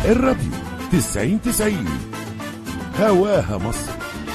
الراديو تسعين تسعين هواها مصر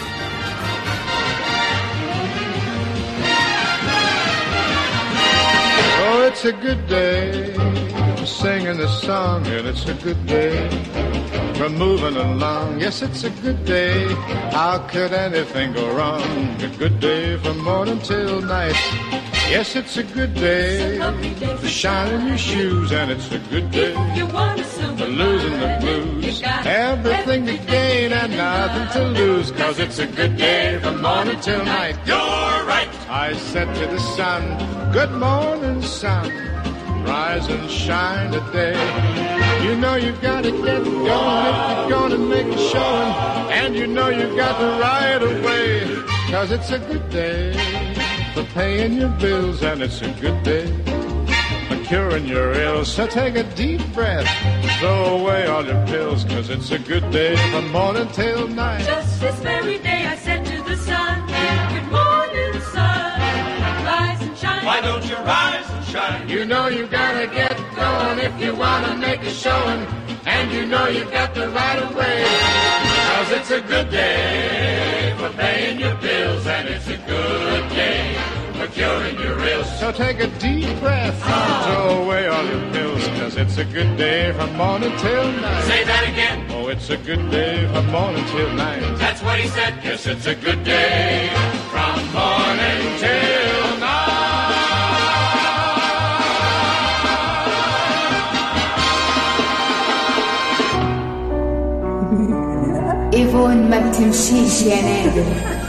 Oh, it's a good day for singing this song, and it's a good day for moving along. Yes, it's a good day. How could anything go wrong? A good day from morning till night. Yes, it's a good day for shining your shoes, and it's a good day for losing the blues. Everything to gain and nothing to lose, cause it's a good day from morning till night. You're right. I said to the sun, Good morning, sun. Rise and shine today. You know you've got to get going if you're gonna make a showing. And you know you've got to ride away. Cause it's a good day for paying your bills, and it's a good day for curing your ills. So take a deep breath, throw away all your pills, cause it's a good day from morning till night. Just this very day I said to the sun, Good morning, sun. Rise and shine. Why don't you rise and shine? You know you gotta get going if you wanna make a showing. And you know you've got to ride away. Cause it's a good day for paying your bills. And it's a good day for curing your ills. So take a deep breath. Throw away all your pills. Cause it's a good day from morning till night. Say that again. Oh, it's a good day from morning till night. That's what he said. Yes, it's a good day from morning till night. ايفون ما بتمشيش يا نادر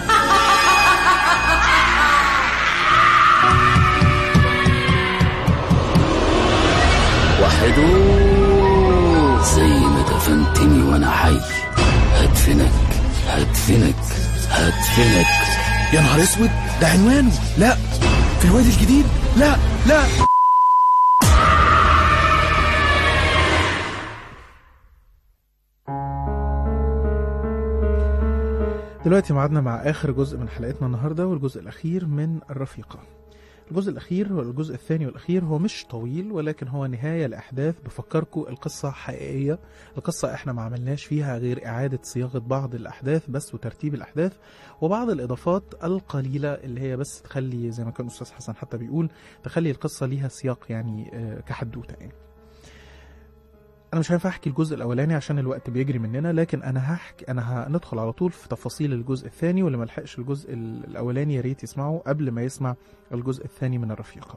وحدو زي ما دفنتني وانا حي هدفنك هدفنك هدفنك يا نهار اسود ده عنوانه لا في الوادي الجديد لا لا دلوقتي معادنا مع آخر جزء من حلقتنا النهاردة والجزء الأخير من الرفيقة الجزء الأخير والجزء الثاني والأخير هو مش طويل ولكن هو نهاية لأحداث بفكركم القصة حقيقية القصة احنا ما عملناش فيها غير إعادة صياغة بعض الأحداث بس وترتيب الأحداث وبعض الإضافات القليلة اللي هي بس تخلي زي ما كان أستاذ حسن حتى بيقول تخلي القصة ليها سياق يعني آه، كحدوتة يعني انا مش هينفع احكي الجزء الاولاني عشان الوقت بيجري مننا لكن انا هحكي انا هندخل على طول في تفاصيل الجزء الثاني واللي ملحقش الجزء ال- الاولاني يا ريت يسمعه قبل ما يسمع الجزء الثاني من الرفيقه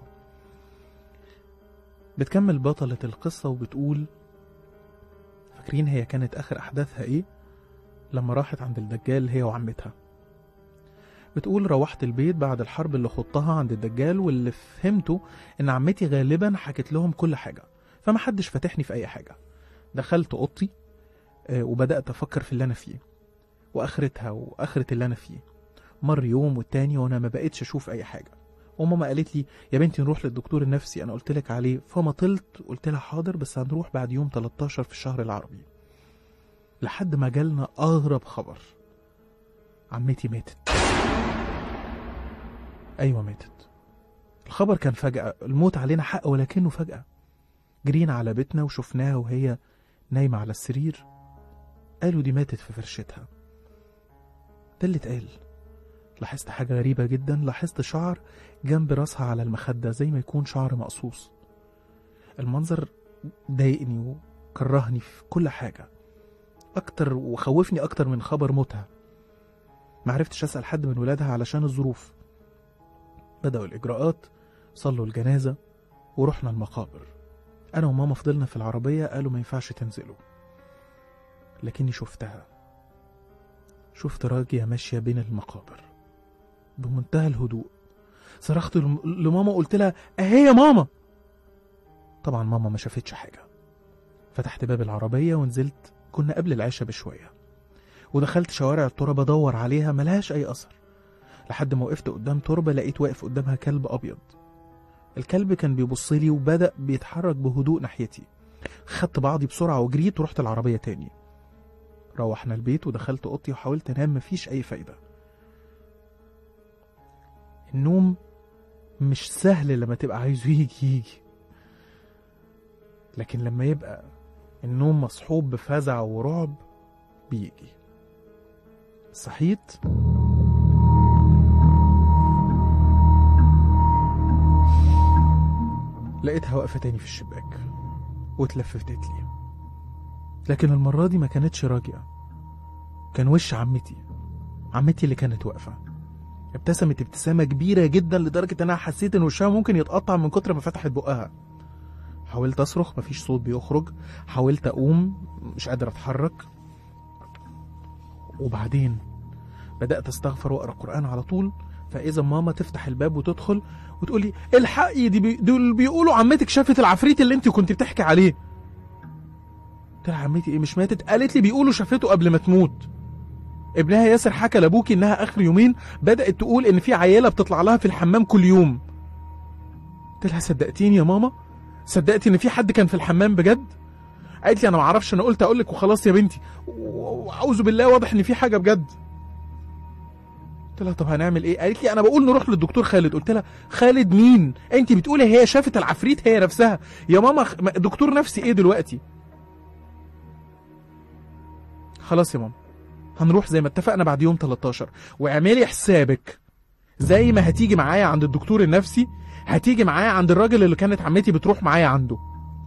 بتكمل بطلة القصة وبتقول فاكرين هي كانت آخر أحداثها إيه؟ لما راحت عند الدجال هي وعمتها بتقول روحت البيت بعد الحرب اللي خضتها عند الدجال واللي فهمته إن عمتي غالبا حكت لهم كل حاجة فمحدش فاتحني في أي حاجة دخلت أوضتي آه، وبدأت أفكر في اللي أنا فيه وآخرتها وآخرة اللي أنا فيه مر يوم والتاني وأنا ما بقتش أشوف أي حاجة وماما قالت لي يا بنتي نروح للدكتور النفسي أنا قلت لك عليه فما طلت قلت لها حاضر بس هنروح بعد يوم 13 في الشهر العربي لحد ما جالنا أغرب خبر عمتي ماتت أيوة ماتت الخبر كان فجأة الموت علينا حق ولكنه فجأة جرينا على بيتنا وشفناها وهي نايمة على السرير قالوا دي ماتت في فرشتها ده اللي اتقال لاحظت حاجة غريبة جدا لاحظت شعر جنب راسها على المخدة زي ما يكون شعر مقصوص المنظر ضايقني وكرهني في كل حاجة أكتر وخوفني أكتر من خبر موتها معرفتش أسأل حد من ولادها علشان الظروف بدأوا الإجراءات صلوا الجنازة ورحنا المقابر أنا وماما فضلنا في العربية قالوا ما ينفعش تنزلوا لكني شفتها شفت راجية ماشية بين المقابر بمنتهى الهدوء صرخت لم- لماما قلت لها اهي يا ماما طبعا ماما ما شافتش حاجة فتحت باب العربية ونزلت كنا قبل العشاء بشوية ودخلت شوارع التربة ادور عليها ملهاش أي أثر لحد ما وقفت قدام تربة لقيت واقف قدامها كلب أبيض الكلب كان بيبص لي وبدأ بيتحرك بهدوء ناحيتي خدت بعضي بسرعة وجريت ورحت العربية تاني روحنا البيت ودخلت أوضتي وحاولت أنام مفيش أي فايدة النوم مش سهل لما تبقى عايزه يجي يجي لكن لما يبقى النوم مصحوب بفزع ورعب بيجي صحيت لقيتها واقفة تاني في الشباك واتلففتت لي لكن المرة دي ما كانتش راجعة كان وش عمتي عمتي اللي كانت واقفة ابتسمت ابتسامة كبيرة جدا لدرجة ان انا حسيت ان وشها ممكن يتقطع من كتر ما فتحت بقها حاولت اصرخ مفيش صوت بيخرج حاولت اقوم مش قادر اتحرك وبعدين بدأت استغفر واقرا قرآن على طول فاذا ماما تفتح الباب وتدخل وتقول لي الحقي دي بي دول بيقولوا عمتك شافت العفريت اللي انت كنت بتحكي عليه قلت لها عمتي ايه مش ماتت قالت لي بيقولوا شافته قبل ما تموت ابنها ياسر حكى لابوكي انها اخر يومين بدات تقول ان في عياله بتطلع لها في الحمام كل يوم قلت لها صدقتيني يا ماما صدقتي ان في حد كان في الحمام بجد قالت لي انا ما اعرفش انا قلت اقول لك وخلاص يا بنتي و- واعوذ بالله واضح ان في حاجه بجد قلت لها طب هنعمل ايه قالت لي انا بقول نروح للدكتور خالد قلت لها خالد مين انت بتقولي هي شافت العفريت هي نفسها يا ماما خ- ما- دكتور نفسي ايه دلوقتي خلاص يا ماما هنروح زي ما اتفقنا بعد يوم 13 واعملي حسابك زي ما هتيجي معايا عند الدكتور النفسي هتيجي معايا عند الراجل اللي كانت عمتي بتروح معايا عنده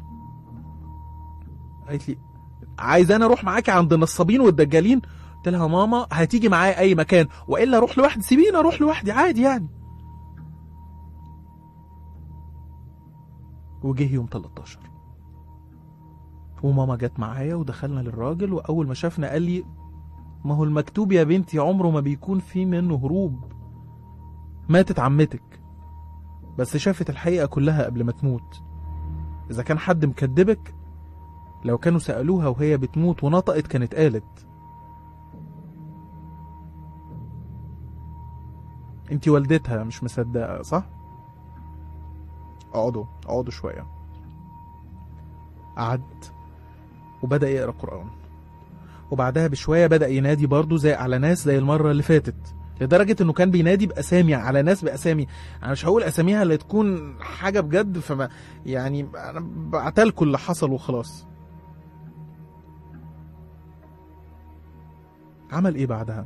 قالت لي عايز انا اروح معاكي عند النصابين والدجالين قلت لها ماما هتيجي معايا اي مكان والا اروح لوحدي سيبيني اروح لوحدي عادي يعني وجه يوم 13 وماما جت معايا ودخلنا للراجل واول ما شافنا قال لي ما هو المكتوب يا بنتي عمره ما بيكون فيه منه هروب ماتت عمتك بس شافت الحقيقة كلها قبل ما تموت إذا كان حد مكدبك لو كانوا سألوها وهي بتموت ونطقت كانت قالت انتي والدتها مش مصدقة صح؟ اقعدوا اقعدوا شوية قعد وبدأ يقرأ قرآن وبعدها بشوية بدأ ينادي برضه زي على ناس زي المرة اللي فاتت لدرجة انه كان بينادي بأسامي على ناس بأسامي انا مش هقول اساميها اللي تكون حاجة بجد فما يعني انا بعتلكوا اللي حصل وخلاص عمل ايه بعدها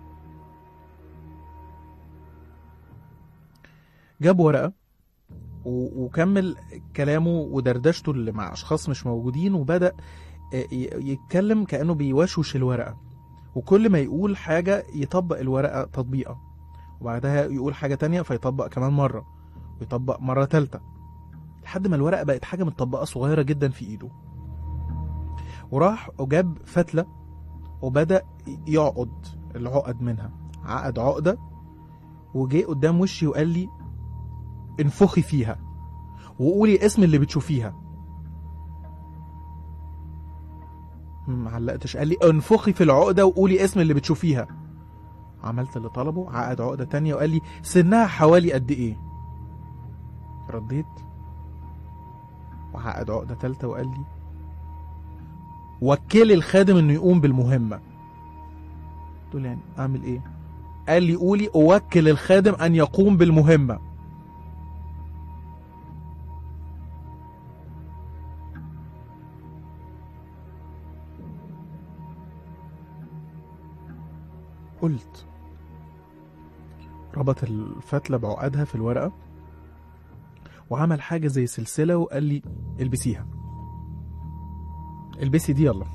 جاب ورقة و- وكمل كلامه ودردشته اللي مع اشخاص مش موجودين وبدأ ي- يتكلم كأنه بيوشوش الورقة وكل ما يقول حاجة يطبق الورقة تطبيقة وبعدها يقول حاجة تانية فيطبق كمان مرة ويطبق مرة تالتة لحد ما الورقة بقت حاجة متطبقة صغيرة جدا في ايده وراح وجاب فتلة وبدأ يعقد العقد منها عقد عقدة وجه قدام وشي وقال لي انفخي فيها وقولي اسم اللي بتشوفيها ما علقتش قال لي انفخي في العقدة وقولي اسم اللي بتشوفيها عملت اللي طلبه عقد عقدة تانية وقال لي سنها حوالي قد ايه رديت وعقد عقدة تالتة وقال لي وكلي الخادم انه يقوم بالمهمة قلت له يعني اعمل ايه قال لي قولي اوكل الخادم ان يقوم بالمهمة قلت ربط الفتلة بعقدها في الورقة وعمل حاجة زي سلسلة وقال لي البسيها البسي دي يلا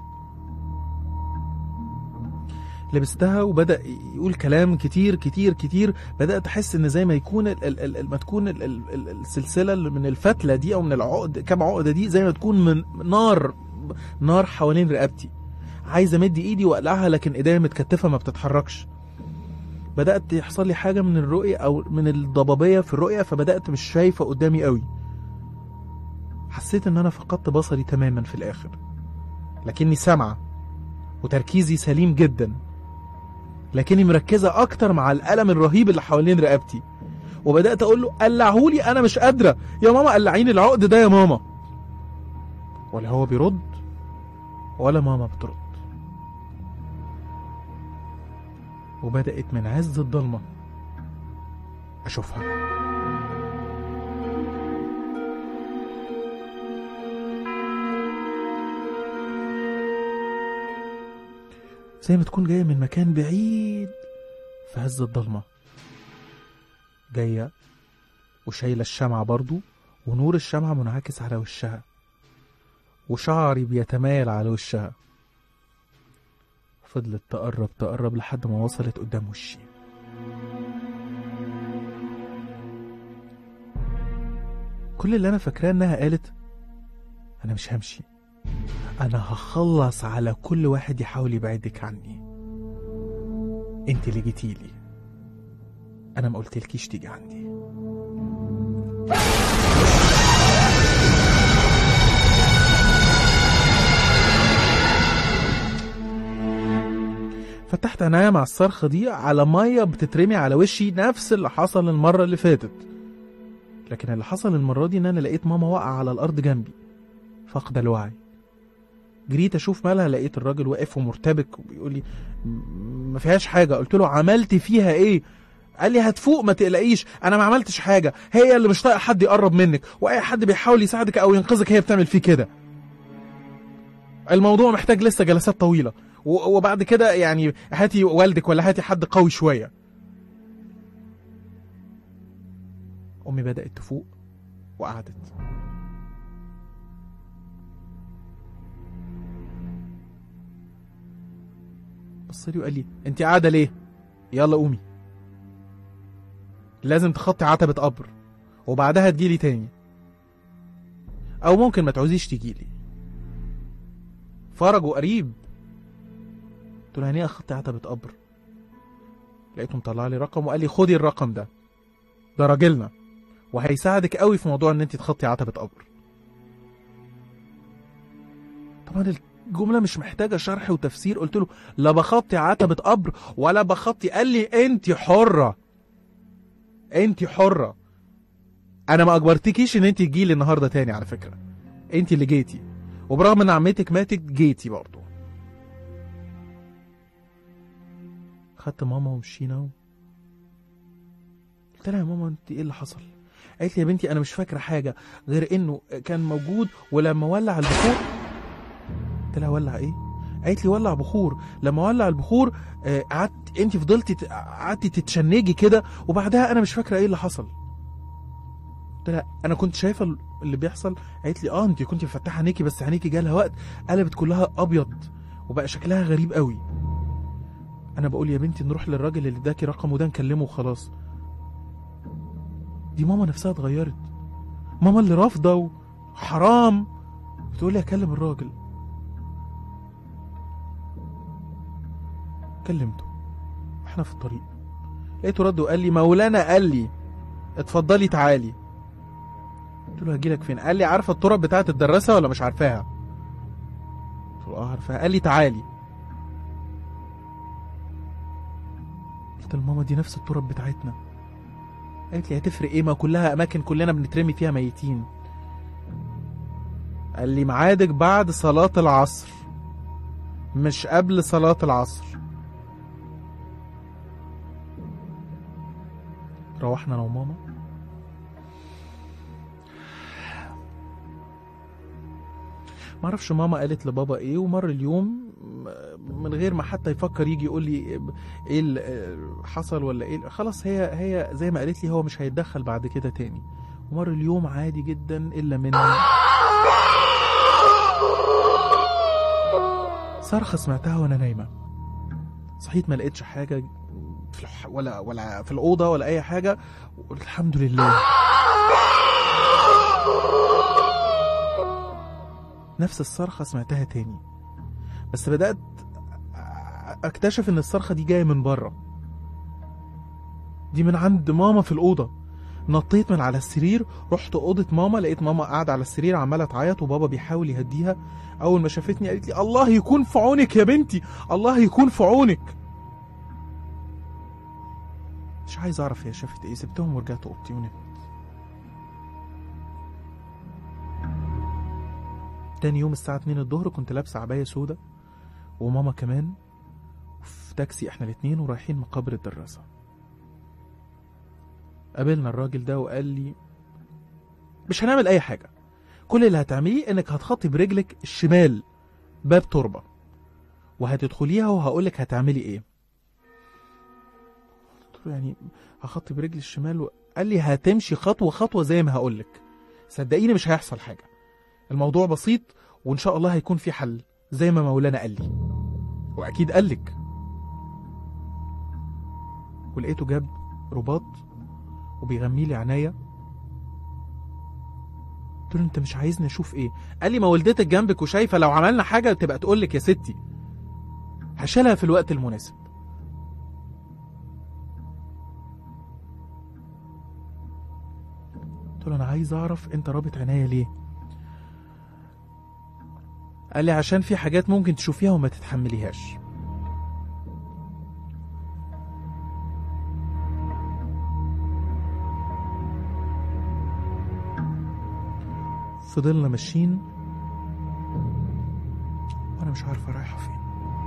لبستها وبدأ يقول كلام كتير كتير كتير بدأت أحس إن زي ما يكون ال ال ال ما تكون ال ال ال السلسلة اللي من الفتلة دي أو من العقد كام عقدة دي زي ما تكون من نار نار حوالين رقبتي عايز أمد إيدي وأقلعها لكن إيديا متكتفة ما بتتحركش بدأت يحصل لي حاجة من الرؤية أو من الضبابية في الرؤية فبدأت مش شايفة قدامي قوي حسيت إن أنا فقدت بصري تماما في الآخر لكني سامعة وتركيزي سليم جدا لكني مركزة أكتر مع الألم الرهيب اللي حوالين رقبتي وبدأت أقول له قلعهولي أنا مش قادرة يا ماما قلعيني العقد ده يا ماما ولا هو بيرد ولا ماما بترد وبدأت من عز الضلمة أشوفها زي ما تكون جاية من مكان بعيد في عز الضلمة جاية وشايلة الشمعة برضو ونور الشمعة منعكس على وشها وشعري بيتمايل على وشها فضلت تقرب تقرب لحد ما وصلت قدام وشي كل اللي انا فاكراه انها قالت انا مش همشي انا هخلص على كل واحد يحاول يبعدك عني انت اللي جيتيلي انا ما قلتلكيش تيجي عندي فتحت عينيا مع الصرخة دي على مية بتترمي على وشي نفس اللي حصل المرة اللي فاتت لكن اللي حصل المرة دي إن أنا لقيت ماما واقعة على الأرض جنبي فاقدة الوعي جريت أشوف مالها لقيت الراجل واقف ومرتبك وبيقول لي "م- ما فيهاش حاجة قلت له عملت فيها إيه قال لي هتفوق ما تقلقيش انا ما عملتش حاجه هي اللي مش طايقه حد يقرب منك واي حد بيحاول يساعدك او ينقذك هي بتعمل فيه كده الموضوع محتاج لسه جلسات طويله و- وبعد كده يعني هاتي والدك ولا هاتي حد قوي شويه امي بدات تفوق وقعدت بص لي وقال لي انت قاعده ليه يلا قومي لازم تخطي عتبة قبر وبعدها تجيلي تاني او ممكن ما تعوزيش تجيلي فرج وقريب قلت له يعني ايه اخطي عتبة قبر لقيته مطلع لي رقم وقال لي خدي الرقم ده ده راجلنا وهيساعدك قوي في موضوع ان انت تخطي عتبة قبر طبعا الجملة مش محتاجة شرح وتفسير قلت له لا بخطي عتبة قبر ولا بخطي قال لي انت حرة انت حرة انا ما اجبرتكيش ان انت تجيلي النهاردة تاني على فكرة انت اللي جيتي وبرغم ان عمتك ماتت جيتي برضه خدت ماما ومشينا و... قلت لها يا ماما انت ايه اللي حصل قالت لي يا بنتي انا مش فاكره حاجه غير انه كان موجود ولما ولع البخور قلت لها ولع ايه قالت لي ولع بخور لما ولع البخور آه، قعدت انت فضلتي ت- قعدتي تتشنجي كده وبعدها انا مش فاكره ايه اللي حصل قلت لها انا كنت شايفه اللي بيحصل قالت لي اه انت كنت مفتحه عينيكي بس عينيكي جالها وقت قلبت كلها ابيض وبقى شكلها غريب قوي انا بقول يا بنتي نروح للراجل اللي اداكي رقمه ده نكلمه وخلاص دي ماما نفسها اتغيرت ماما اللي رافضه وحرام بتقول لي اكلم الراجل كلمته احنا في الطريق لقيته رد وقال لي مولانا قال لي اتفضلي تعالي قلت له هجيلك فين قال لي عارفه الطرق بتاعه الدراسه ولا مش عارفاها قلت له اه عارفاها قال لي تعالي قلت لماما دي نفس التراب بتاعتنا قالت لي هتفرق ايه ما كلها اماكن كلنا بنترمي فيها ميتين قال لي ميعادك بعد صلاة العصر مش قبل صلاة العصر روحنا انا وماما معرفش ماما قالت لبابا ايه ومر اليوم من غير ما حتى يفكر يجي يقول لي ايه اللي حصل ولا ايه خلاص هي هي زي ما قالت لي هو مش هيتدخل بعد كده تاني ومر اليوم عادي جدا الا من صرخة سمعتها وانا نايمة صحيت ما لقيتش حاجة في الح... ولا ولا في الأوضة ولا أي حاجة وقلت الحمد لله نفس الصرخة سمعتها تاني بس بدأت أكتشف إن الصرخة دي جاية من بره دي من عند ماما في الأوضة نطيت من على السرير رحت أوضة ماما لقيت ماما قاعدة على السرير عمالة تعيط وبابا بيحاول يهديها أول ما شافتني قالت لي الله يكون في عونك يا بنتي الله يكون في عونك مش عايز أعرف هي شافت إيه سبتهم ورجعت أوضتي ونمت تاني يوم الساعة 2 الظهر كنت لابسة عباية سودة وماما كمان في تاكسي احنا الاتنين ورايحين مقابر الدراسة قابلنا الراجل ده وقال لي مش هنعمل اي حاجة كل اللي هتعمليه انك هتخطي برجلك الشمال باب تربة وهتدخليها وهقولك هتعملي ايه قلت له يعني هخطي برجلي الشمال و... قال لي هتمشي خطوه خطوه زي ما هقولك صدقيني مش هيحصل حاجه الموضوع بسيط وان شاء الله هيكون في حل زي ما مولانا قال لي واكيد قال لك ولقيته جاب رباط وبيغمي لي عناية قلت له انت مش عايزني اشوف ايه قال لي ما والدتك جنبك وشايفه لو عملنا حاجه تبقى تقول لك يا ستي هشيلها في الوقت المناسب قلت له انا عايز اعرف انت رابط عناية ليه قال لي عشان في حاجات ممكن تشوفيها وما تتحمليهاش فضلنا ماشيين وانا مش عارفه رايحه فين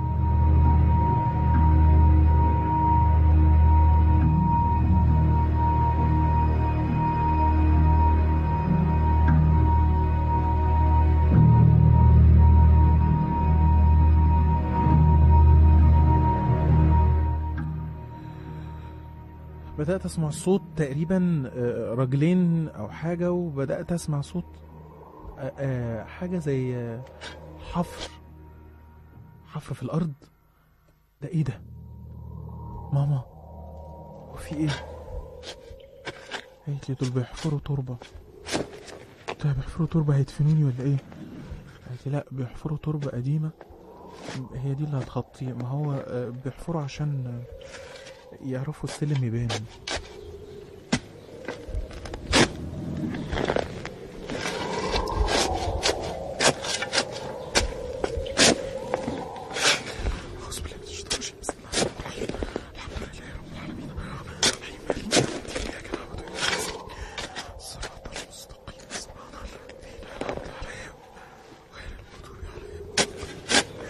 بدأت أسمع صوت تقريبا آه، رجلين أو حاجة وبدأت أسمع صوت آه، آه، حاجة زي آه، حفر حفر في الأرض ده إيه ده؟ ماما هو في إيه؟ قالت لي دول بيحفروا تربة قلت لها بيحفروا تربة هيدفنوني ولا إيه؟ قالت لي لأ بيحفروا تربة قديمة هي دي اللي هتخطيه ما هو آه، بيحفروا عشان آه، يعرفوا السلم يبان أعوذ بالله من الشيطان الرجيم. بسم الله الرحمن الرحيم. الحمد لله رب العالمين. الرحمن الرحيم. مالك يوم الدين. إياك نعبد وإياك نستعين. الصراط المستقيم. صراط الذين أنعمت عليهم غير المغضوب عليهم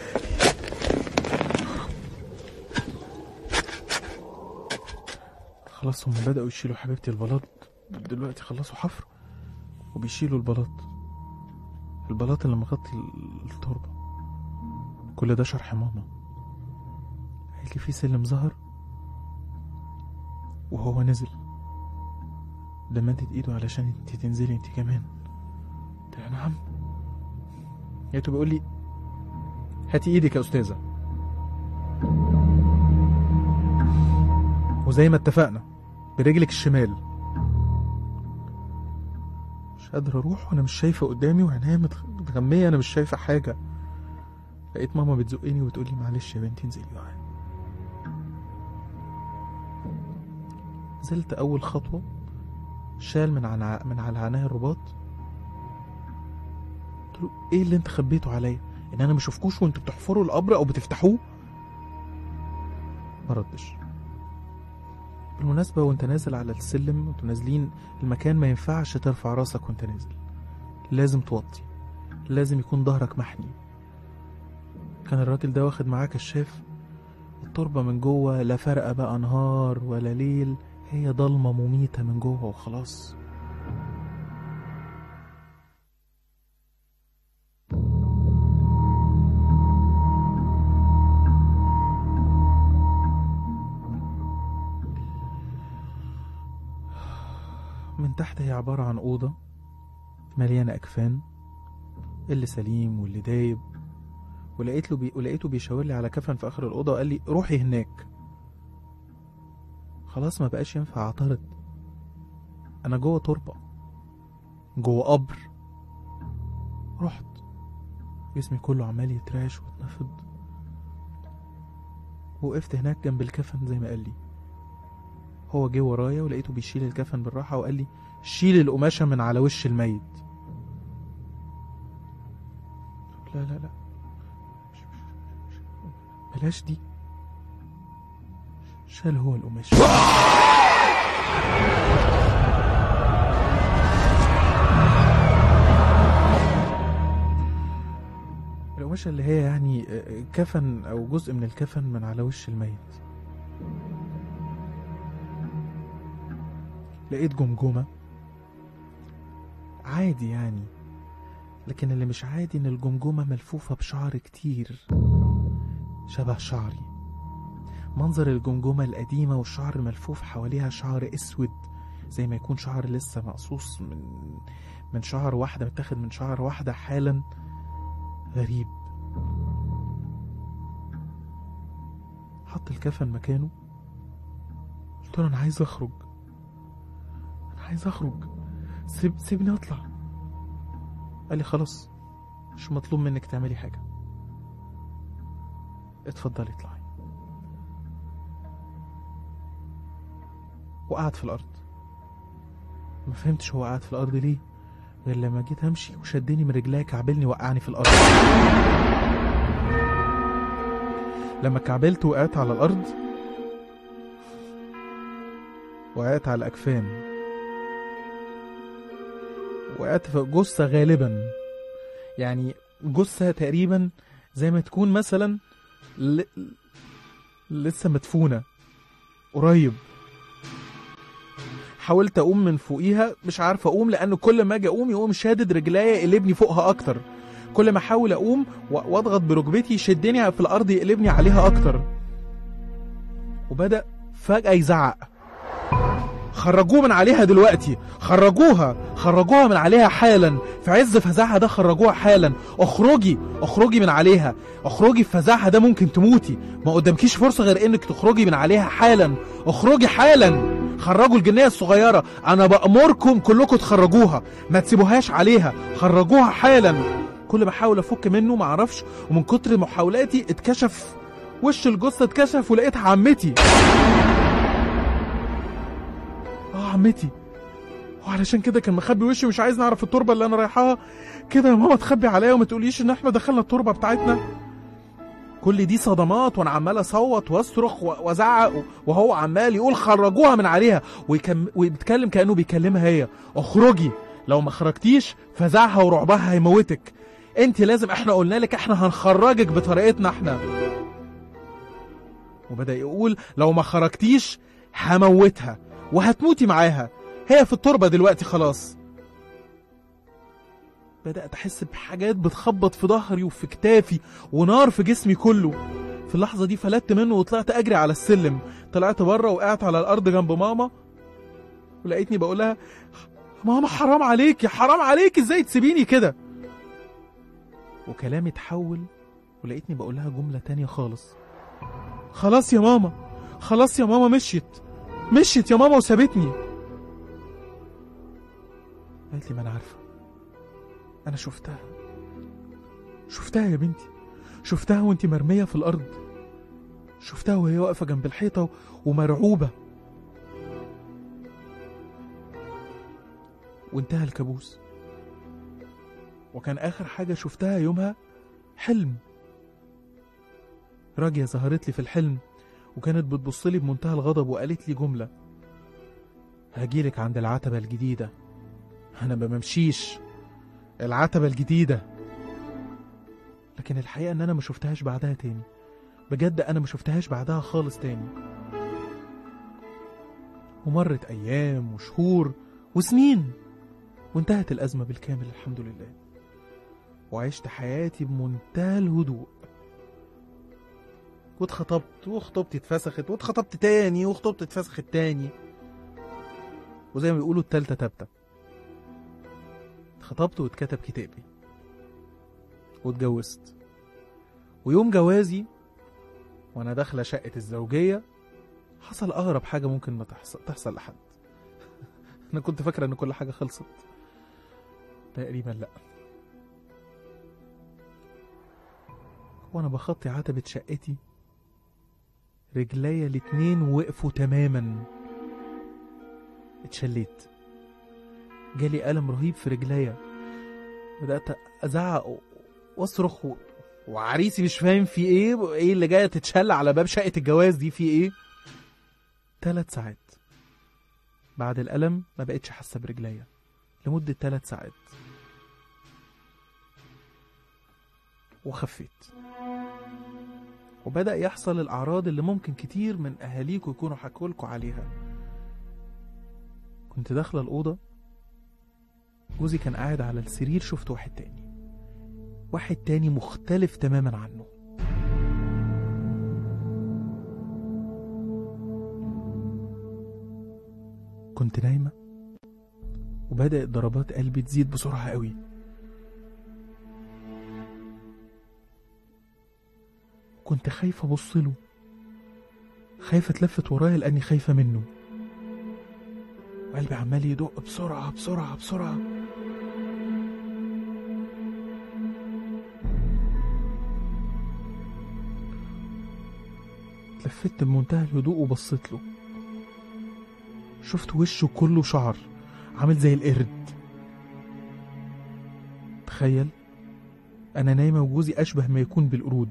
خلاص هم بدأوا يشيلوا حبيبتي البلاط دلوقتي خلصوا حفر وبيشيلوا البلاط البلاط اللي مغطي ال- التربة كل ده شرح ماما قالت لي في سلم ظهر وهو نزل ده مدت ايده علشان انت تنزلي انت كمان قلت لها نعم لقيته بيقول لي هاتي ايدك يا استاذه وزي ما اتفقنا برجلك الشمال مش قادر اروح وانا مش شايفه قدامي وعينيا متغ- متغميه انا مش شايفه حاجه لقيت ماما بتزقني وتقولي معلش يا بنتي انزلي معايا نزلت اول خطوه شال من عن من على عناية الرباط قلت له ايه اللي انت خبيته عليا ان انا ما اشوفكوش وانتوا بتحفروا القبر او بتفتحوه ما ردش بالمناسبة وانت نازل على السلم وانتوا نازلين المكان ما ينفعش ترفع راسك وانت نازل لازم توطي لازم يكون ظهرك محني كان الراجل ده واخد معاه كشاف التربة من جوه لا فارقة بقى نهار ولا ليل هي ضلمة مميتة من جوه وخلاص من تحت هي عبارة عن أوضة مليانة أكفان اللي سليم واللي دايب ولقيت له بي... ولقيته بيشاور لي على كفن في آخر الأوضة وقال لي روحي هناك خلاص ما بقاش ينفع أعترض أنا جوه تربة جوه قبر رحت جسمي كله عمال يترعش ويتنفض وقفت هناك جنب الكفن زي ما قال لي هو جه ورايا ولقيته بيشيل الكفن بالراحة وقال لي شيل القماشة من على وش الميت لا لا لا مش- مش- مش- بلاش دي شال هو القماشة القماشة اللي هي يعني آه، كفن أو جزء من الكفن من على وش الميت لقيت جمجمة عادي يعني لكن اللي مش عادي ان الجمجمة ملفوفة بشعر كتير شبه شعري منظر الجمجمة القديمة والشعر ملفوف حواليها شعر اسود زي ما يكون شعر لسه مقصوص من من شعر واحدة متاخد من شعر واحدة حالا غريب حط الكفن مكانه قلت له انا عايز اخرج انا عايز اخرج سيب سيبني اطلع قال لي خلاص مش مطلوب منك تعملي حاجه اتفضلي اطلعي وقعد في الارض ما فهمتش هو قاعد في الارض ليه غير لما جيت امشي وشدني من رجليا كعبلني وقعني في الارض لما كعبلت وقعت على الارض وقعت على الاكفان وقعت في جثه غالبا يعني جثه تقريبا زي ما تكون مثلا ل... لسه مدفونه قريب حاولت اقوم من فوقيها مش عارف اقوم لانه كل ما اجي اقوم يقوم شادد رجليا يقلبني فوقها اكتر كل ما احاول اقوم و- واضغط بركبتي يشدني في الارض يقلبني عليها اكتر وبدا فجاه يزعق خرجوه من عليها دلوقتي خرجوها خرجوها من عليها حالا في عز فزعها ده خرجوها حالا اخرجي اخرجي من عليها اخرجي في فزعها ده ممكن تموتي ما قدامكيش فرصه غير انك تخرجي من عليها حالا اخرجي حالا خرجوا الجنيه الصغيره انا بامركم كلكم تخرجوها ما تسيبوهاش عليها خرجوها حالا كل ما احاول افك منه ما اعرفش ومن كتر محاولاتي اتكشف وش الجثه اتكشف ولقيتها عمتي اه عمتي وعلشان كده كان مخبي وشي ومش عايز نعرف التربه اللي انا رايحاها كده يا ماما تخبي عليا وما تقوليش ان احنا دخلنا التربه بتاعتنا كل دي صدمات وانا عمال اصوت واصرخ و- وازعق وهو عمال يقول خرجوها من عليها ويكم... وبيتكلم كانه بيكلمها هي اخرجي لو ما خرجتيش فزعها ورعبها هيموتك انت لازم احنا قلنا لك احنا هنخرجك بطريقتنا احنا وبدا يقول لو ما خرجتيش هموتها وهتموتي معاها هي في التربه دلوقتي خلاص بدأت أحس بحاجات بتخبط في ظهري وفي كتافي ونار في جسمي كله في اللحظة دي فلتت منه وطلعت أجري على السلم طلعت بره وقعت على الأرض جنب ماما ولقيتني بقولها ماما حرام عليكي حرام عليكي ازاي تسيبيني كده وكلامي اتحول ولقيتني بقولها جملة تانية خالص خلاص يا ماما خلاص يا ماما مشيت مشيت يا ماما وسابتني قالت لي ما انا عارفه انا شفتها شفتها يا بنتي شفتها وانت مرميه في الارض شفتها وهي واقفه جنب الحيطه و- ومرعوبه وانتهى الكابوس وكان اخر حاجه شفتها يومها حلم راجية ظهرت لي في الحلم وكانت بتبص لي بمنتهى الغضب وقالت لي جمله هجيلك عند العتبه الجديده انا ما بمشيش العتبة الجديدة لكن الحقيقة ان انا ما شفتهاش بعدها تاني بجد انا ما شفتهاش بعدها خالص تاني ومرت ايام وشهور وسنين وانتهت الازمة بالكامل الحمد لله وعشت حياتي بمنتهى الهدوء واتخطبت وخطوبتي اتفسخت واتخطبت تاني وخطوبتي اتفسخت تاني وزي ما بيقولوا التالتة تابتة اتخطبت واتكتب كتابي واتجوزت ويوم جوازي وانا داخله شقه الزوجيه حصل اغرب حاجه ممكن ما تحصل تحصل لحد انا كنت فاكره ان كل حاجه خلصت تقريبا لا وانا بخطي عتبه شقتي رجليا الاتنين وقفوا تماما اتشليت جالي ألم رهيب في رجليا بدأت أزعق و- واصرخ و... وعريسي مش فاهم في ايه ايه اللي جايه تتشل على باب شقه الجواز دي في ايه ثلاث ساعات بعد الألم ما بقتش حاسة برجليا لمدة ثلاث ساعات وخفيت وبدأ يحصل الأعراض اللي ممكن كتير من أهاليكوا يكونوا حكولكوا عليها كنت داخلة الأوضة جوزي كان قاعد على السرير شفت واحد تاني واحد تاني مختلف تماما عنه كنت نايمة وبدأت ضربات قلبي تزيد بسرعة قوي كنت خايفة أبص له خايفة اتلفت ورايا لأني خايفة منه وقلبي عمال يدق بسرعة بسرعة بسرعة اتلفت بمنتهى الهدوء وبصيت له شفت وشه كله شعر عامل زي القرد تخيل أنا نايمة وجوزي أشبه ما يكون بالقرود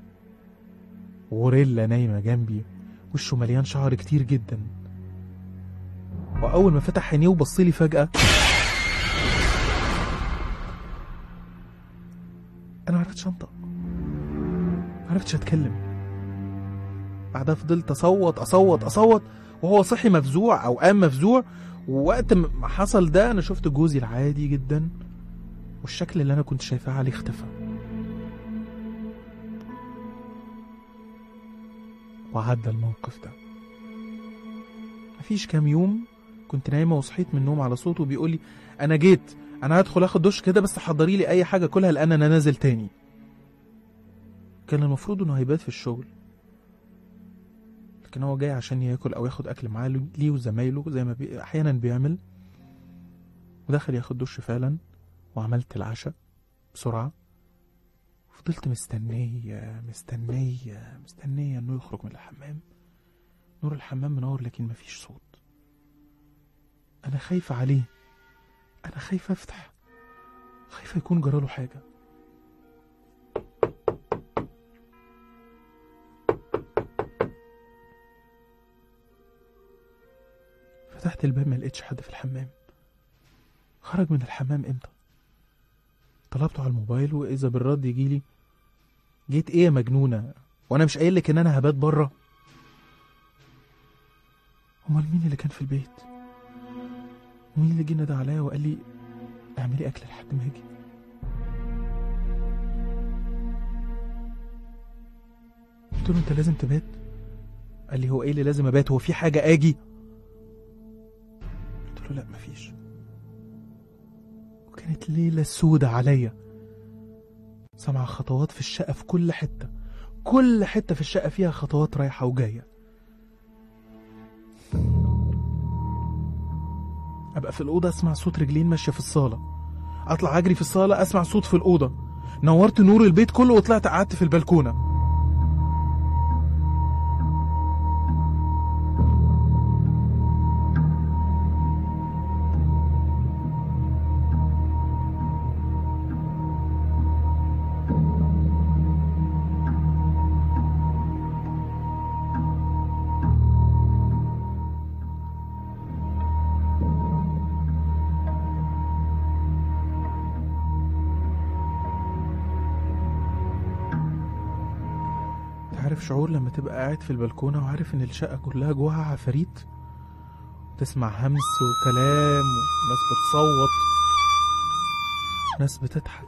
غوريلا نايمة جنبي وشه مليان شعر كتير جدا وأول ما فتح عينيه وبصلي فجأة أنا معرفتش أنطق معرفتش أتكلم بعدها فضلت أصوت أصوت أصوت وهو صحي مفزوع أو قام مفزوع ووقت ما حصل ده أنا شفت جوزي العادي جدا والشكل اللي أنا كنت شايفاه عليه اختفى وعدى الموقف ده مفيش كام يوم كنت نايمة وصحيت من النوم على صوته بيقول لي أنا جيت أنا هدخل آخد دش كده بس حضري لي أي حاجة كلها لأن أنا نازل تاني كان المفروض إنه هيبات في الشغل لكن هو جاي عشان ياكل أو ياخد أكل معاه ليه وزمايله زي ما بي... أحيانا بيعمل ودخل ياخد دش فعلا وعملت العشاء بسرعة فضلت مستنية مستنية مستنية إنه يخرج من الحمام نور الحمام منور لكن مفيش صوت أنا خايفة عليه أنا خايفة أفتح خايفة يكون جراله حاجة فتحت الباب ما لقيتش حد في الحمام خرج من الحمام امتى طلبته على الموبايل واذا بالرد يجي لي جيت ايه يا مجنونه وانا مش قايل لك ان انا هبات بره امال مين اللي كان في البيت ومين اللي جه نادى عليا وقال لي اعملي اكل لحد ما اجي قلت له انت لازم تبات قال لي هو ايه اللي لازم ابات هو في حاجه اجي قلت له لا مفيش وكانت ليله سودة عليا سمع خطوات في الشقه في كل حته كل حته في الشقه فيها خطوات رايحه وجايه ابقى في الاوضه اسمع صوت رجلين ماشيه في الصاله اطلع اجري في الصاله اسمع صوت في الاوضه نورت نور البيت كله وطلعت قعدت في البلكونه انت عارف شعور لما تبقى قاعد في البلكونه وعارف ان الشقه كلها جواها عفاريت تسمع همس وكلام وناس بتصوت ناس بتضحك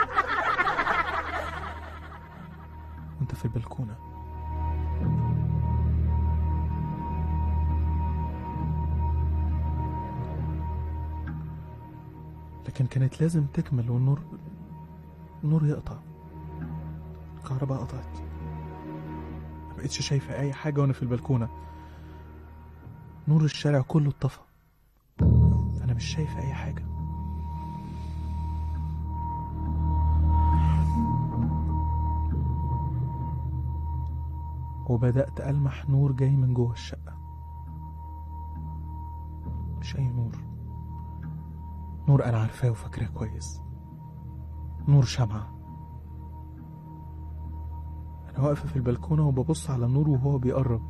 وانت في البلكونه لكن كانت لازم تكمل والنور النور يقطع الكهرباء قطعت ما بقتش شايفة أي حاجة وأنا في البلكونة نور الشارع كله اتطفى أنا مش شايفة أي حاجة وبدأت ألمح نور جاي من جوه الشقة مش أي نور نور أنا عارفاه وفاكراه كويس نور شمعة أنا واقفة في البلكونة وببص على النور وهو بيقرب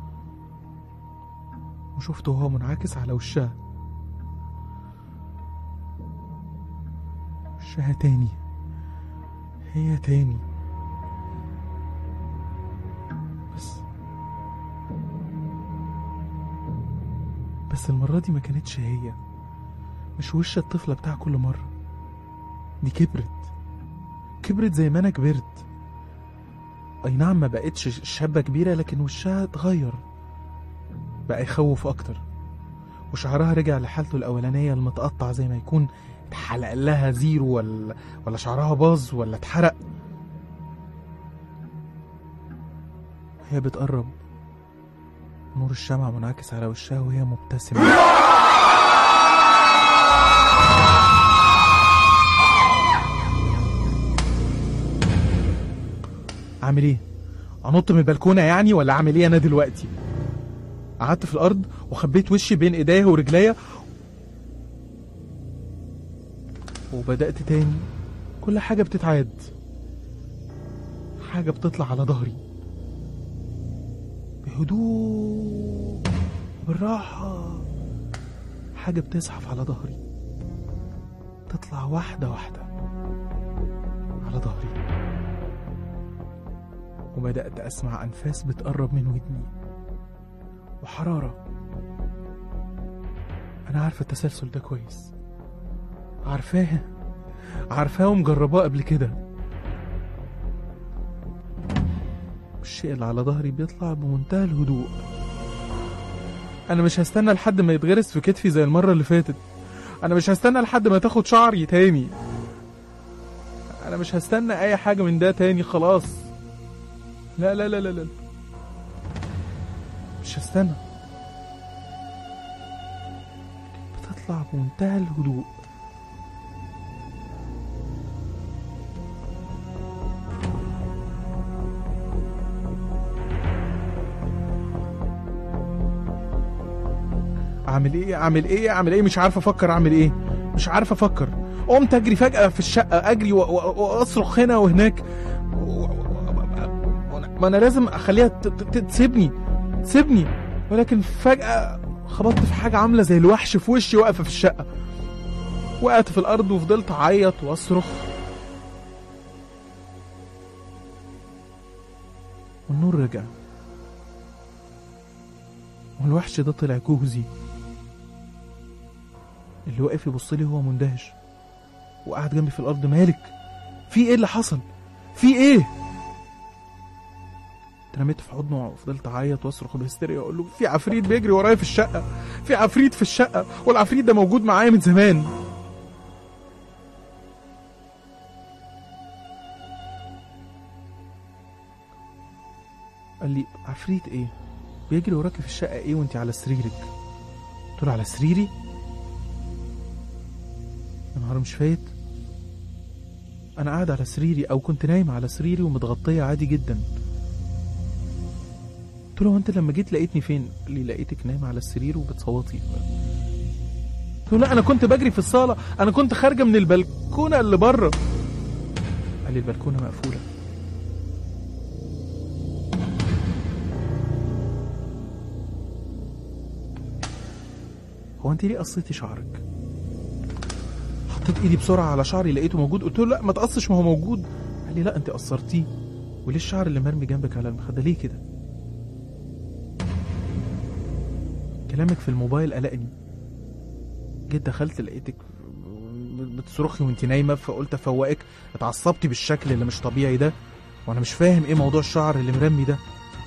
وشفته وهو منعكس على وشها وشها تاني هي تاني بس بس المرة دي ما كانتش هي مش وش الطفلة بتاع كل مرة دي كبرت كبرت زي ما أنا كبرت أي نعم ما بقتش شابة كبيرة لكن وشها اتغير بقى يخوف أكتر وشعرها رجع لحالته الأولانية المتقطع زي ما يكون اتحلق لها زيرو ولا ولا شعرها باظ ولا اتحرق هي بتقرب نور الشمع منعكس على وشها وهي مبتسمة عامل ايه؟ انط من البلكونه يعني ولا اعمل ايه انا دلوقتي؟ قعدت في الارض وخبيت وشي بين ايديا ورجليا وبدات تاني كل حاجه بتتعاد حاجه بتطلع على ظهري بهدوء بالراحه حاجه بتزحف على ظهري تطلع واحده واحده على ظهري وبدأت أسمع أنفاس بتقرب من ودني وحرارة أنا عارفة التسلسل ده كويس عارفاه عارفاه ومجرباه قبل كده الشيء اللي على ظهري بيطلع بمنتهى الهدوء أنا مش هستنى لحد ما يتغرس في كتفي زي المرة اللي فاتت أنا مش هستنى لحد ما تاخد شعري تاني أنا مش هستنى أي حاجة من ده تاني خلاص لا لا لا لا لا مش هستنى بتطلع بمنتهى الهدوء اعمل ايه اعمل ايه اعمل ايه مش عارف افكر اعمل ايه مش عارف افكر قمت اجري فجأة في الشقة اجري و- و- واصرخ هنا وهناك و- ما انا لازم اخليها ت- ت- تسيبني تسيبني ولكن فجأة خبطت في حاجة عاملة زي الوحش في وشي واقفة في الشقة وقعت في الأرض وفضلت أعيط وأصرخ والنور رجع والوحش ده طلع جوزي اللي واقف يبص لي وهو مندهش وقعد جنبي في الأرض مالك في إيه اللي حصل في إيه اترميت في حضنه وفضلت اعيط واصرخ بهستيريا واقول له في عفريت بيجري ورايا في الشقه في عفريت في الشقه والعفريت ده موجود معايا من زمان قال لي عفريت ايه بيجري وراكي في الشقه ايه وانت على سريرك قلت له على سريري يا نهار مش فايت انا قاعد على سريري او كنت نايم على سريري ومتغطيه عادي جدا قلت له هو انت لما جيت لقيتني فين؟ قال لي لقيتك نايمه على السرير وبتصوتي قلت له لا انا كنت بجري في الصاله انا كنت خارجه من البلكونه اللي بره قال لي البلكونه مقفوله هو انت ليه قصيتي شعرك؟ حطيت ايدي بسرعه على شعري لقيته موجود قلت له لا ما تقصش ما هو موجود قال لي لا انت قصرتيه وليه الشعر اللي مرمي جنبك على المخده ليه كده؟ كلامك في الموبايل قلقني جيت دخلت لقيتك بتصرخي وانت نايمه فقلت افوقك اتعصبتي بالشكل اللي مش طبيعي ده وانا مش فاهم ايه موضوع الشعر اللي مرمي ده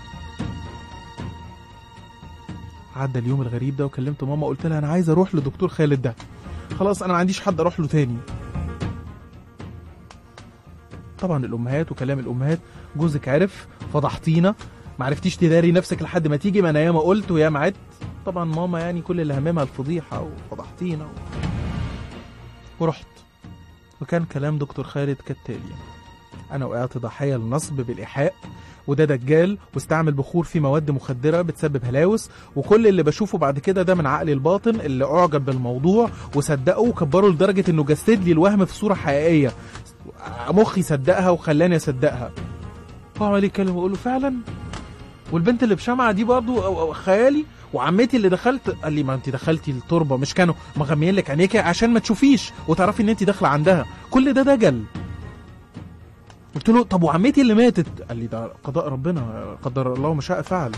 عدى اليوم الغريب ده وكلمت ماما قلت لها انا عايز اروح لدكتور خالد ده خلاص انا ما عنديش حد اروح له تاني طبعا الامهات وكلام الامهات جوزك عرف فضحتينا ما عرفتيش تداري نفسك لحد ما تيجي ما انا ياما قلت وياما عدت طبعا ماما يعني كل اللي هممها الفضيحه وفضحتينا و... ورحت وكان كلام دكتور خالد كالتالي انا وقعت ضحيه للنصب بالايحاء وده دجال واستعمل بخور فيه مواد مخدره بتسبب هلاوس وكل اللي بشوفه بعد كده ده من عقلي الباطن اللي اعجب بالموضوع وصدقه وكبره لدرجه انه جسد لي الوهم في صوره حقيقيه مخي صدقها وخلاني اصدقها هو عمال يتكلم ويقول له فعلا والبنت اللي بشمعة دي برضو أو أو خيالي وعمتي اللي دخلت قال لي ما انت دخلتي التربه مش كانوا مغميين لك عينيكي عشان ما تشوفيش وتعرفي ان انت داخله عندها كل ده دجل قلت له طب وعمتي اللي ماتت قال لي ده قضاء ربنا قدر الله ما شاء فعل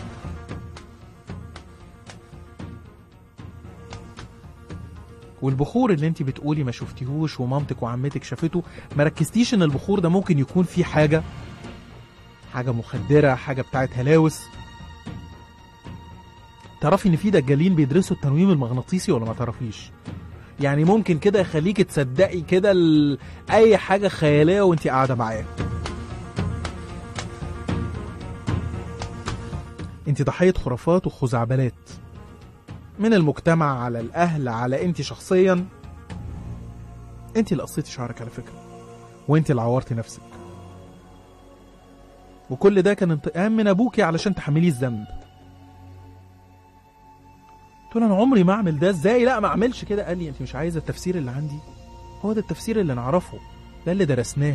والبخور اللي انت بتقولي ما شفتيهوش ومامتك وعمتك شافته ما ركزتيش ان البخور ده ممكن يكون فيه حاجه حاجه مخدره حاجه بتاعت هلاوس تعرفي ان في دجالين بيدرسوا التنويم المغناطيسي ولا ما تعرفيش يعني ممكن كده يخليكي تصدقي كده ال- اي حاجه خياليه وانت قاعده معاه انت ضحيه خرافات وخزعبلات من المجتمع على الاهل على انت شخصيا انت اللي قصيتي شعرك على فكره وانت اللي عورتي نفسك وكل ده كان انتقام من ابوكي علشان تحمليه الذنب قلت له انا عمري ما اعمل ده ازاي لا ما اعملش كده قال لي انت مش عايزه التفسير اللي عندي هو ده التفسير اللي نعرفه ده اللي درسناه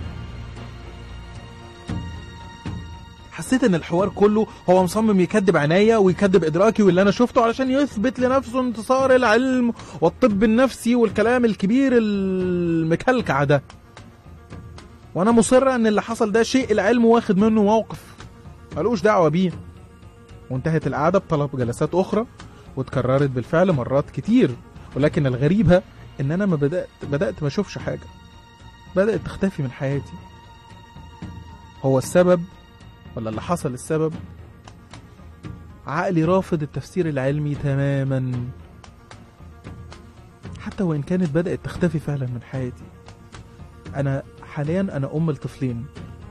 حسيت ان الحوار كله هو مصمم يكذب عينيا ويكذب ادراكي واللي انا شفته علشان يثبت لنفسه انتصار العلم والطب النفسي والكلام الكبير المكلكع ده وانا مصر ان اللي حصل ده شيء العلم واخد منه موقف ملوش دعوه بيه وانتهت القعده بطلب جلسات اخرى واتكررت بالفعل مرات كتير ولكن الغريبة ان انا ما بدأت بدأت ما اشوفش حاجة بدأت تختفي من حياتي هو السبب ولا اللي حصل السبب عقلي رافض التفسير العلمي تماما حتى وان كانت بدأت تختفي فعلا من حياتي انا حاليا انا ام لطفلين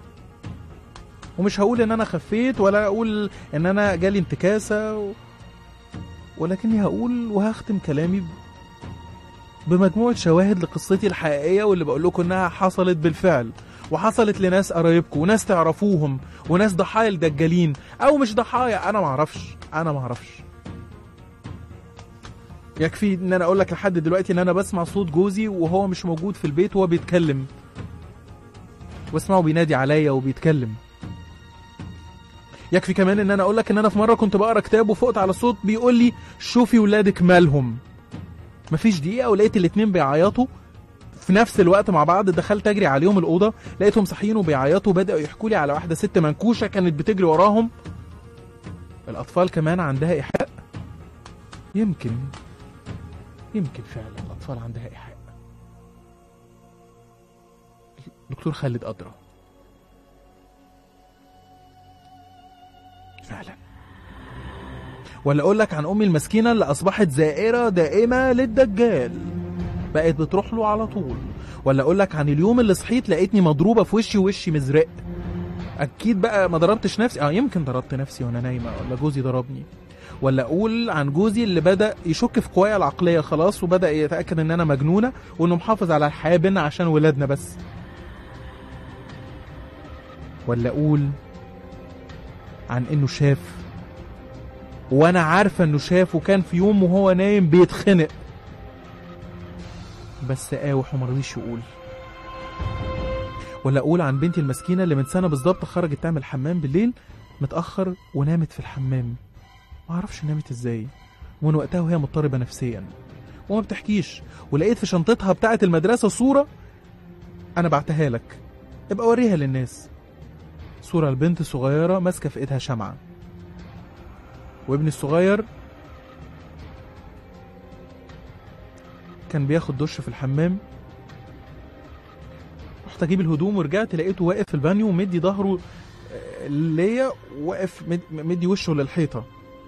ومش هقول ان انا خفيت ولا اقول ان انا جالي انتكاسة و... ولكني هقول وهختم كلامي ب- بمجموعة شواهد لقصتي الحقيقية واللي بقول لكم انها حصلت بالفعل وحصلت لناس قرايبكم وناس تعرفوهم وناس ضحايا الدجالين او مش ضحايا انا معرفش انا معرفش يكفي ان انا اقول لك لحد دلوقتي ان انا بسمع صوت جوزي وهو مش موجود في البيت وهو بيتكلم واسمعه بينادي عليا وبيتكلم يكفي كمان ان انا اقول لك ان انا في مره كنت بقرا كتاب وفقت على صوت بيقول لي شوفي ولادك مالهم مفيش دقيقه ولقيت الاتنين بيعيطوا في نفس الوقت مع بعض دخلت اجري عليهم الاوضه لقيتهم صاحيين وبيعيطوا بداوا يحكوا لي على واحده ست منكوشه كانت بتجري وراهم الاطفال كمان عندها ايحاء يمكن يمكن فعلا الاطفال عندها ايحاء دكتور خالد ادرى فعلا ولا اقول لك عن امي المسكينه اللي اصبحت زائره دائمه للدجال بقت بتروح له على طول ولا اقول لك عن اليوم اللي صحيت لقيتني مضروبه في وشي ووشي مزرق اكيد بقى ما ضربتش نفسي اه يمكن ضربت نفسي وانا نايمه ولا جوزي ضربني ولا اقول عن جوزي اللي بدا يشك في قوايا العقليه خلاص وبدا يتاكد ان انا مجنونه وانه محافظ على الحياه بينا عشان ولادنا بس ولا اقول عن انه شاف وانا عارفه انه شاف وكان في يوم وهو نايم بيتخنق بس قاوح ومرضيش يقول ولا اقول عن بنتي المسكينه اللي من سنه بالظبط خرجت تعمل حمام بالليل متاخر ونامت في الحمام ما اعرفش نامت ازاي ومن وقتها وهي مضطربه نفسيا وما بتحكيش ولقيت في شنطتها بتاعه المدرسه صوره انا بعتها لك ابقى وريها للناس صورة لبنت صغيرة ماسكة في ايدها شمعة وابني الصغير كان بياخد دش في الحمام رحت اجيب الهدوم ورجعت لقيته واقف في البانيو ومدي ظهره آه، ليا واقف مد- مدي وشه للحيطة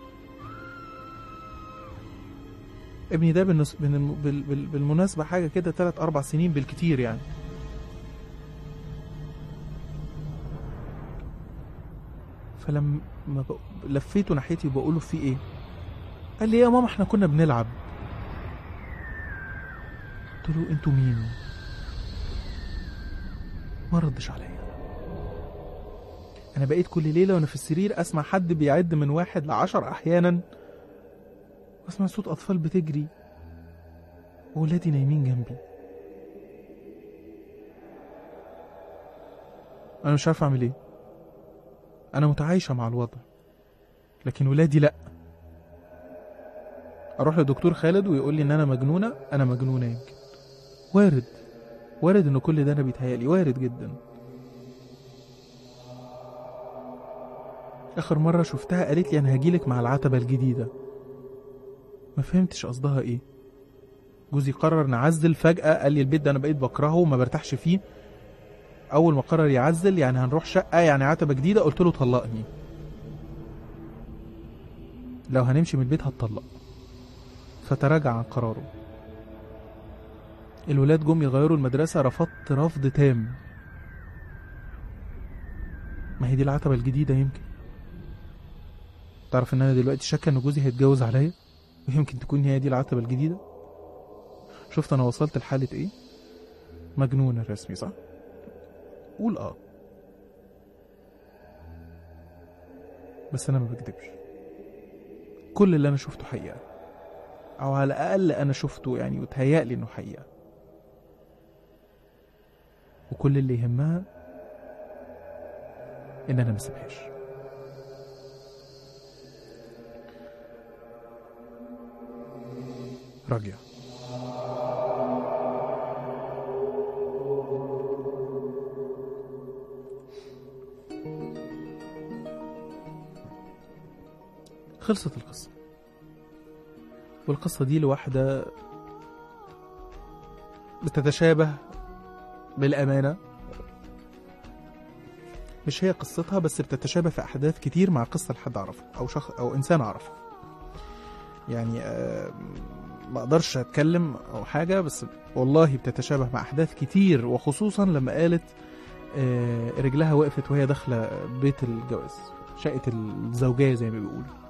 ابني ده بالنس- بالن- بال- بال- بالمناسبة حاجة كده تلات أربع سنين بالكتير يعني فلما ب- لفيته ناحيتي وبقوله في ايه قال لي يا ماما احنا كنا بنلعب قلت له انتوا مين ما ردش عليا انا بقيت كل ليله وانا في السرير اسمع حد بيعد من واحد لعشر احيانا واسمع صوت اطفال بتجري وولادي نايمين جنبي انا مش عارف اعمل ايه انا متعايشه مع الوضع لكن ولادي لا اروح لدكتور خالد ويقول لي ان انا مجنونه انا مجنونه يمكن وارد وارد ان كل ده انا بيتهيألي وارد جدا اخر مره شفتها قالت لي انا هجيلك مع العتبه الجديده ما فهمتش قصدها ايه جوزي قرر نعزل فجاه قال لي البيت ده انا بقيت بكرهه وما برتاحش فيه اول ما قرر يعزل يعني هنروح شقه يعني عتبه جديده قلت له طلقني لو هنمشي من البيت هتطلق فتراجع عن قراره الولاد جم يغيروا المدرسة رفضت رفض تام ما هي دي العتبة الجديدة يمكن تعرف ان انا دلوقتي شاكة ان جوزي هيتجوز عليا ويمكن تكون هي دي العتبة الجديدة شفت انا وصلت لحالة ايه مجنون الرسمي صح قول اه بس انا ما بكدبش كل اللي انا شفته حقيقة او على الاقل انا شفته يعني وتهيألي انه حقيقة وكل اللي يهمها ان انا ما اسيبهاش راجع خلصت القصة والقصة دي لواحدة بتتشابه بالأمانة مش هي قصتها بس بتتشابه في أحداث كتير مع قصة لحد أعرفه أو شخص أو إنسان أعرفه يعني آه، ما أقدرش أتكلم أو حاجة بس والله بتتشابه مع أحداث كتير وخصوصا لما قالت آه، رجلها وقفت وهي داخلة بيت الجواز شقة الزوجية زي ما بيقولوا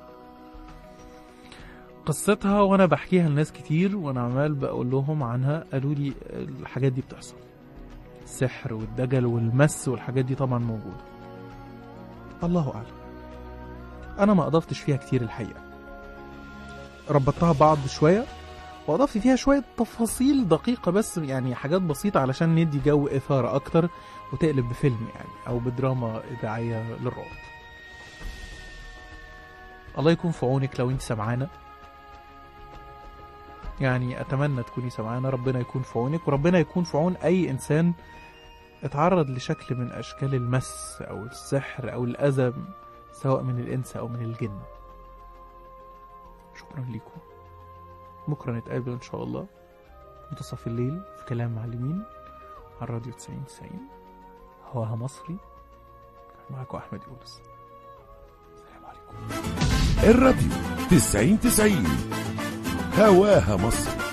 قصتها وانا بحكيها لناس كتير وانا عمال بقول لهم عنها قالوا لي الحاجات دي بتحصل السحر والدجل والمس والحاجات دي طبعا موجودة الله أعلم أنا ما أضفتش فيها كتير الحقيقة ربطتها ببعض شوية وأضفت فيها شوية تفاصيل دقيقة بس يعني حاجات بسيطة علشان ندي جو إثارة أكتر وتقلب بفيلم يعني أو بدراما إذاعية للرعب الله يكون في عونك لو انت سمعانة يعني اتمنى تكوني سمعانة ربنا يكون في عونك وربنا يكون في عون اي انسان اتعرض لشكل من اشكال المس او السحر او الاذى سواء من الانس او من الجن شكرا لكم بكره نتقابل ان شاء الله منتصف الليل في كلام معلمين على الراديو 90 90 هواها مصري كان معاكم احمد يونس السلام عليكم الراديو 90 90 هواها مصر